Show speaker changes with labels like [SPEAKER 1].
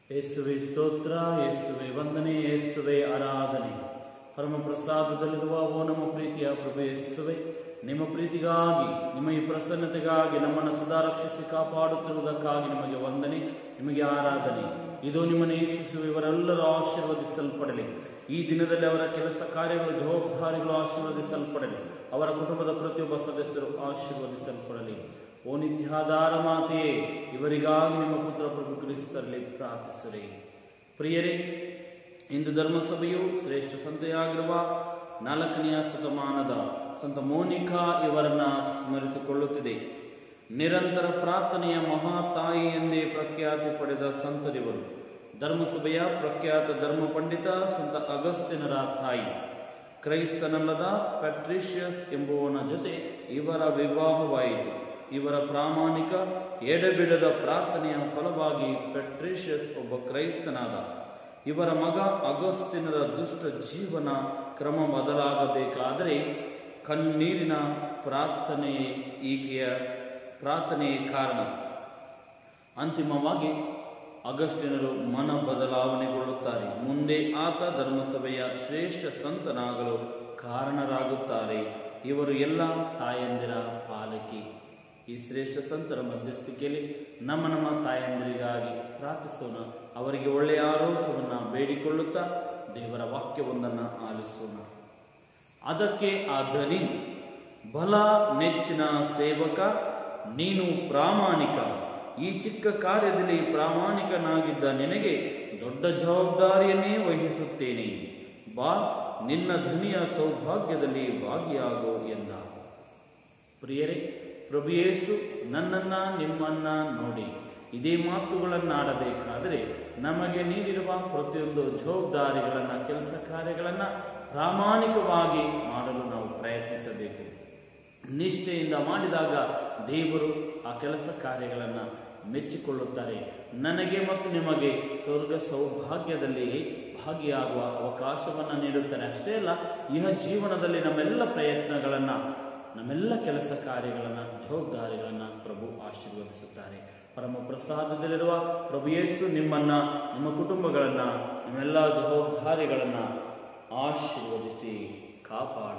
[SPEAKER 1] ಯೇಸುವೆ ಸ್ತೋತ್ರ ಯೇಸುವೆ ವಂದನೆ ಯೇಸುವೆ ಆರಾಧನೆ ಪರಮ ಪ್ರಸಾದದಲ್ಲಿರುವ ಓ ನಮ್ಮ ಪ್ರೀತಿಯ ಪ್ರಭು ಯೇಸುವೆ ನಿಮ್ಮ ಪ್ರೀತಿಗಾಗಿ ನಿಮ್ಮ ಈ ಪ್ರಸನ್ನತೆಗಾಗಿ ನಮ್ಮನ್ನು ಸದಾ ರಕ್ಷಿಸಿ ಕಾಪಾಡುತ್ತಿರುವುದಕ್ಕಾಗಿ ನಿಮಗೆ ವಂದನೆ ನಿಮಗೆ ಆರಾಧನೆ ಇದು ನಿಮ್ಮನ್ನು ಯೇಸುವೆ ಇವರೆಲ್ಲರೂ ಆಶೀರ್ವದಿಸಲ್ಪಡಲಿ ಈ ದಿನದಲ್ಲಿ ಅವರ ಕೆಲಸ ಕಾರ್ಯಗಳು ಜವಾಬ್ದಾರಿಗಳು ಆಶೀರ್ವದಿಸಲ್ಪಡಲಿ ಅವರ ಕುಟುಂಬದ ಪ್ರತಿಯೊಬ್ಬ ಸದಸ್ಯರು ಆಶೀರ್ವದಿಸಲ್ಪಡಲಿ ಓ ನಿತ್ಯಾಧಾರ ಮಾತೆಯೇ ಇವರಿಗಾಗಿ ನಿಮ್ಮ ಪುತ್ರ ಪ್ರಭು ಕ್ರಿಸ್ತರಲ್ಲಿ ಪ್ರಾರ್ಥಿಸಿರಿ ಪ್ರಿಯರೇ ಇಂದು ಧರ್ಮಸಭೆಯು ಶ್ರೇಷ್ಠ ಸಂತೆಯಾಗಿರುವ ನಾಲ್ಕನೆಯ ಶತಮಾನದ ಸಂತ ಮೋನಿಕಾ ಇವರನ್ನ ಸ್ಮರಿಸಿಕೊಳ್ಳುತ್ತಿದೆ ನಿರಂತರ ಪ್ರಾರ್ಥನೆಯ ಮಹಾ ತಾಯಿ ಎಂದೇ ಪ್ರಖ್ಯಾತಿ ಪಡೆದ ಸಂತರಿವರು ಧರ್ಮಸಭೆಯ ಪ್ರಖ್ಯಾತ ಧರ್ಮ ಪಂಡಿತ ಸಂತ ಅಗಸ್ತಿನರ ತಾಯಿ ಕ್ರೈಸ್ತನಲ್ಲದ ಪ್ಯಾಟ್ರಿಷಿಯಸ್ ಎಂಬುವನ ಜೊತೆ ಇವರ ವಿವಾಹವಾಯಿತು ಇವರ ಪ್ರಾಮಾಣಿಕ ಎಡೆಬಿಡದ ಪ್ರಾರ್ಥನೆಯ ಫಲವಾಗಿ ಪೆಟ್ರಿಷಿಯಸ್ ಒಬ್ಬ ಕ್ರೈಸ್ತನಾದ ಇವರ ಮಗ ಅಗಸ್ತಿನರ ದುಷ್ಟ ಜೀವನ ಕ್ರಮ ಬದಲಾಗಬೇಕಾದರೆ ಕಣ್ಣೀರಿನ ಪ್ರಾರ್ಥನೆ ಈಕೆಯ ಪ್ರಾರ್ಥನೆಯೇ ಕಾರಣ ಅಂತಿಮವಾಗಿ ಅಗಸ್ಟಿನರು ಮನ ಬದಲಾವಣೆಗೊಳ್ಳುತ್ತಾರೆ ಮುಂದೆ ಆತ ಧರ್ಮಸಭೆಯ ಶ್ರೇಷ್ಠ ಸಂತನಾಗಲು ಕಾರಣರಾಗುತ್ತಾರೆ ಇವರು ಎಲ್ಲ ತಾಯಂದಿರ ಪಾಲಕಿ ಈ ಶ್ರೇಷ್ಠ ಸಂತರ ಮಧ್ಯಸ್ಥಿಕೆಯಲ್ಲಿ ನಮ್ಮ ನಮ್ಮ ತಾಯಂದಿರಿಗಾಗಿ ಪ್ರಾರ್ಥಿಸೋಣ ಅವರಿಗೆ ಒಳ್ಳೆಯ ಆರೋಗ್ಯವನ್ನು ಬೇಡಿಕೊಳ್ಳುತ್ತಾ ದೇವರ ವಾಕ್ಯವೊಂದನ್ನು ಆಲಿಸೋಣ ಅದಕ್ಕೆ ಆ ಧ್ವನಿ ಬಲ ನೆಚ್ಚಿನ ಸೇವಕ ನೀನು ಪ್ರಾಮಾಣಿಕ ಈ ಚಿಕ್ಕ ಕಾರ್ಯದಲ್ಲಿ ಪ್ರಾಮಾಣಿಕನಾಗಿದ್ದ ನಿನಗೆ ದೊಡ್ಡ ಜವಾಬ್ದಾರಿಯನ್ನೇ ವಹಿಸುತ್ತೇನೆ ಬಾ ನಿನ್ನ ಧ್ವನಿಯ ಸೌಭಾಗ್ಯದಲ್ಲಿ ಭಾಗಿಯಾಗೋ ಎಂದ ಪ್ರಿಯರೇ ಪ್ರಭುಯೇಸು ನನ್ನನ್ನ ನಿಮ್ಮನ್ನ ನೋಡಿ ಇದೇ ಮಾತುಗಳನ್ನಾಡಬೇಕಾದರೆ ನಮಗೆ ನೀಡಿರುವ ಪ್ರತಿಯೊಂದು ಜವಾಬ್ದಾರಿಗಳನ್ನ ಕೆಲಸ ಕಾರ್ಯಗಳನ್ನ ಪ್ರಾಮಾಣಿಕವಾಗಿ ಮಾಡಲು ನಾವು ಪ್ರಯತ್ನಿಸಬೇಕು ನಿಷ್ಠೆಯಿಂದ ಮಾಡಿದಾಗ ದೇವರು ಆ ಕೆಲಸ ಕಾರ್ಯಗಳನ್ನು ಮೆಚ್ಚಿಕೊಳ್ಳುತ್ತಾರೆ ನನಗೆ ಮತ್ತು ನಿಮಗೆ ಸ್ವರ್ಗ ಸೌಭಾಗ್ಯದಲ್ಲಿ ಭಾಗಿಯಾಗುವ ಅವಕಾಶವನ್ನು ನೀಡುತ್ತಾರೆ ಅಷ್ಟೇ ಅಲ್ಲ ಇಹ ಜೀವನದಲ್ಲಿ ನಮ್ಮೆಲ್ಲ ಪ್ರಯತ್ನಗಳನ್ನು ನಮ್ಮೆಲ್ಲ ಕೆಲಸ ಕಾರ್ಯಗಳನ್ನು ಜವಾಬ್ದಾರಿಗಳನ್ನು ಪ್ರಭು ಆಶೀರ್ವದಿಸುತ್ತಾರೆ ಪರಮ ಪ್ರಸಾದದಲ್ಲಿರುವ ಪ್ರಭು ಯೇಸು ನಿಮ್ಮನ್ನ ನಿಮ್ಮ ಕುಟುಂಬಗಳನ್ನ ನಿಮ್ಮೆಲ್ಲ ಜವಾಬ್ದಾರಿಗಳನ್ನ ಆಶೀರ್ವದಿಸಿ ಕಾಪಾಡ